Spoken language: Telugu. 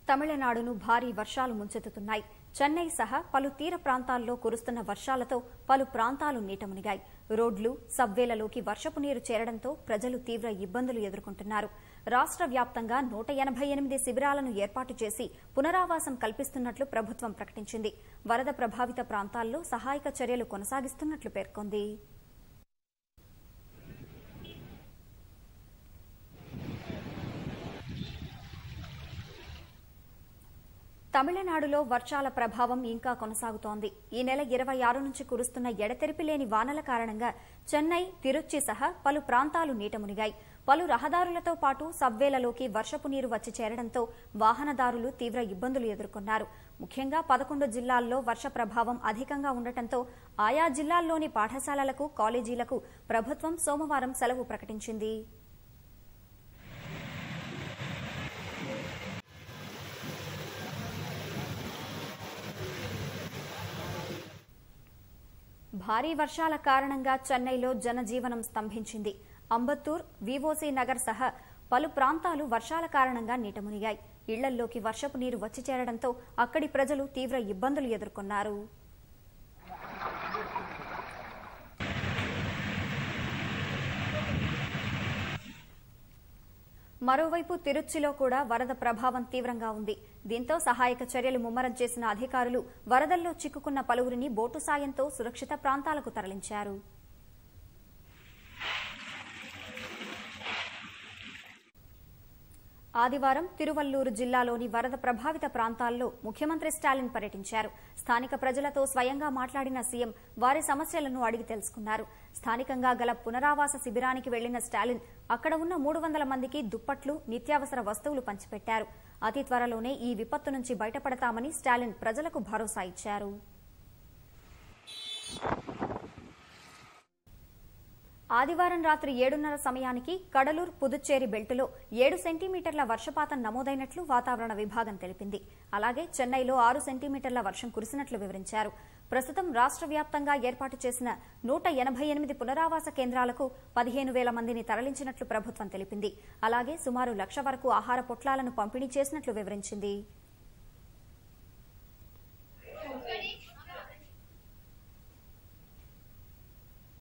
తమిళనాడును భారీ వర్షాలు ముంచెత్తుతున్నాయి చెన్నై సహా పలు తీర ప్రాంతాల్లో కురుస్తున్న వర్షాలతో పలు ప్రాంతాలు నీట మునిగాయి రోడ్లు సబ్వేలలోకి వర్షపు నీరు చేరడంతో ప్రజలు తీవ్ర ఇబ్బందులు ఎదుర్కొంటున్నారు రాష్ట్ర వ్యాప్తంగా నూట ఎనభై ఎనిమిది శిబిరాలను ఏర్పాటు చేసి పునరావాసం కల్పిస్తున్నట్లు ప్రభుత్వం ప్రకటించింది వరద ప్రభావిత ప్రాంతాల్లో సహాయక చర్యలు కొనసాగిస్తున్నట్లు పేర్కొంది తమిళనాడులో వర్షాల ప్రభావం ఇంకా కొనసాగుతోంది ఈ నెల ఇరవై ఆరు నుంచి కురుస్తున్న ఎడతెరిపి లేని వానల కారణంగా చెన్నై తిరుచి సహా పలు ప్రాంతాలు నీట మునిగాయి పలు రహదారులతో పాటు సబ్వేలలోకి వర్షపు నీరు వచ్చి చేరడంతో వాహనదారులు తీవ్ర ఇబ్బందులు ఎదుర్కొన్నారు ముఖ్యంగా పదకొండు జిల్లాల్లో వర్ష ప్రభావం అధికంగా ఉండటంతో ఆయా జిల్లాల్లోని పాఠశాలలకు కాలేజీలకు ప్రభుత్వం సోమవారం సెలవు ప్రకటించింది భారీ వర్షాల కారణంగా చెన్నైలో జనజీవనం స్తంభించింది అంబత్తూర్ వివోసీ నగర్ సహా పలు ప్రాంతాలు వర్షాల కారణంగా నీట మునిగాయి ఇళ్లల్లోకి వర్షపు నీరు వచ్చి చేరడంతో అక్కడి ప్రజలు తీవ్ర ఇబ్బందులు ఎదుర్కొన్నారు మరోవైపు తిరుచిలో కూడా వరద ప్రభావం తీవ్రంగా ఉంది దీంతో సహాయక చర్యలు ముమ్మరం చేసిన అధికారులు వరదల్లో చిక్కుకున్న పలువురిని బోటు సాయంతో సురక్షిత ప్రాంతాలకు తరలించారు ఆదివారం తిరువల్లూరు జిల్లాలోని వరద ప్రభావిత ప్రాంతాల్లో ముఖ్యమంత్రి స్టాలిన్ పర్యటించారు స్థానిక ప్రజలతో స్వయంగా మాట్లాడిన సీఎం వారి సమస్యలను అడిగి తెలుసుకున్నారు స్థానికంగా గల పునరావాస శిబిరానికి వెళ్లిన స్టాలిన్ అక్కడ ఉన్న మూడు వందల మందికి దుప్పట్లు నిత్యావసర వస్తువులు పంచిపెట్టారు అతి త్వరలోనే ఈ విపత్తు నుంచి బయటపడతామని స్టాలిన్ ప్రజలకు భరోసా ఇచ్చారు ఆదివారం రాత్రి ఏడున్నర సమయానికి కడలూర్ పుదుచ్చేరి బెల్టులో ఏడు సెంటీమీటర్ల వర్షపాతం నమోదైనట్లు వాతావరణ విభాగం తెలిపింది అలాగే చెన్నైలో ఆరు సెంటీమీటర్ల వర్షం కురిసినట్లు వివరించారు ప్రస్తుతం రాష్ట్ర వ్యాప్తంగా ఏర్పాటు చేసిన నూట ఎనభై ఎనిమిది పునరావాస కేంద్రాలకు పదిహేను వేల మందిని తరలించినట్లు ప్రభుత్వం తెలిపింది అలాగే సుమారు లక్ష వరకు ఆహార పొట్లాలను పంపిణీ చేసినట్లు వివరించింది